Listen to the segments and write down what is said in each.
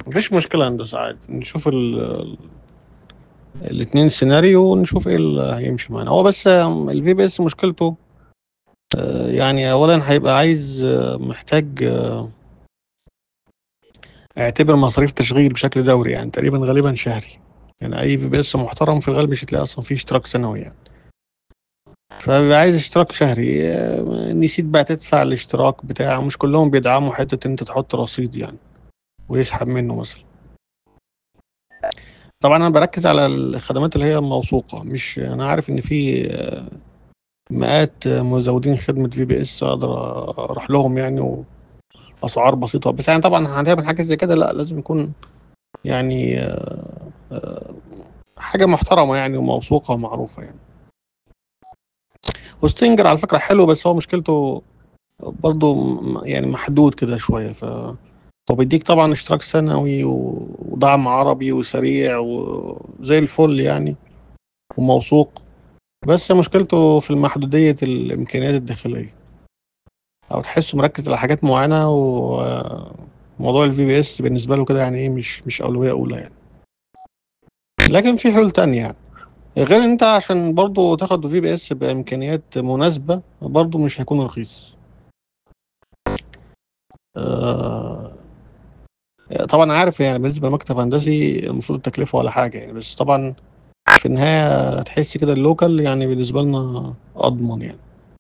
مفيش مشكلة هندسة عادي نشوف ال ال الاتنين سيناريو ونشوف ايه اللي هيمشي معانا هو بس الفي بي اس مشكلته آه، يعني اولا هيبقى عايز آه، محتاج آه، اعتبر مصاريف تشغيل بشكل دوري يعني تقريبا غالبا شهري يعني اي في بي اس محترم في الغالب مش هتلاقي اصلا فيه اشتراك سنوي يعني فبيبقى عايز اشتراك شهري آه، نسيت بقى تدفع الاشتراك بتاع مش كلهم بيدعموا حتة ان انت تحط رصيد يعني ويسحب منه مثلا طبعا انا بركز على الخدمات اللي هي موثوقة مش انا عارف ان في آه، مئات مزودين خدمة في بي اس اقدر اروح لهم يعني واسعار بسيطة بس يعني طبعا هنعمل حاجة زي كده لا لازم يكون يعني آه، آه، حاجة محترمة يعني وموثوقة ومعروفة يعني وستينجر على فكرة حلو بس هو مشكلته برضو م- يعني محدود كده شوية ف هو بيديك طبعا اشتراك سنوي و- ودعم عربي وسريع وزي الفل يعني وموثوق بس مشكلته في المحدودية الإمكانيات الداخلية أو تحسه مركز على حاجات معينة وموضوع الفي بي اس بالنسبة له كده يعني إيه مش مش أولوية أولى يعني لكن في حلول تانية يعني غير ان انت عشان برضو تاخد في بي اس بامكانيات مناسبه برضو مش هيكون رخيص آه، طبعا عارف يعني بالنسبه لمكتب هندسي المفروض التكلفه ولا حاجه يعني بس طبعا في النهايه هتحس كده اللوكال يعني بالنسبه لنا اضمن يعني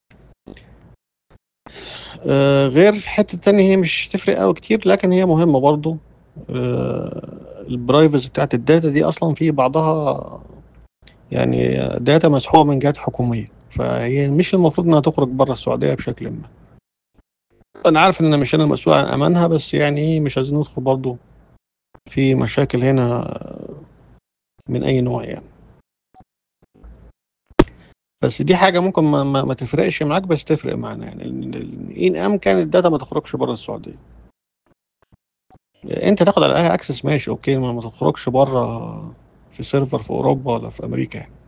آه، غير في حته تانية هي مش تفرق قوي كتير لكن هي مهمه برضو البرايفسي بتاعت الداتا دي اصلا في بعضها يعني داتا مسحوبه من جهات حكوميه فهي مش المفروض انها تخرج بره السعوديه بشكل ما انا عارف ان مش انا المسؤول عن امانها بس يعني ايه مش عايزين ندخل برضو في مشاكل هنا من اي نوع يعني بس دي حاجه ممكن ما, ما, ما تفرقش معاك بس تفرق معانا يعني ان إن امكان الداتا ما تخرجش بره السعوديه انت تاخد على الاقل اكسس ماشي اوكي ما, ما تخرجش بره في سيرفر في اوروبا ولا في امريكا يعني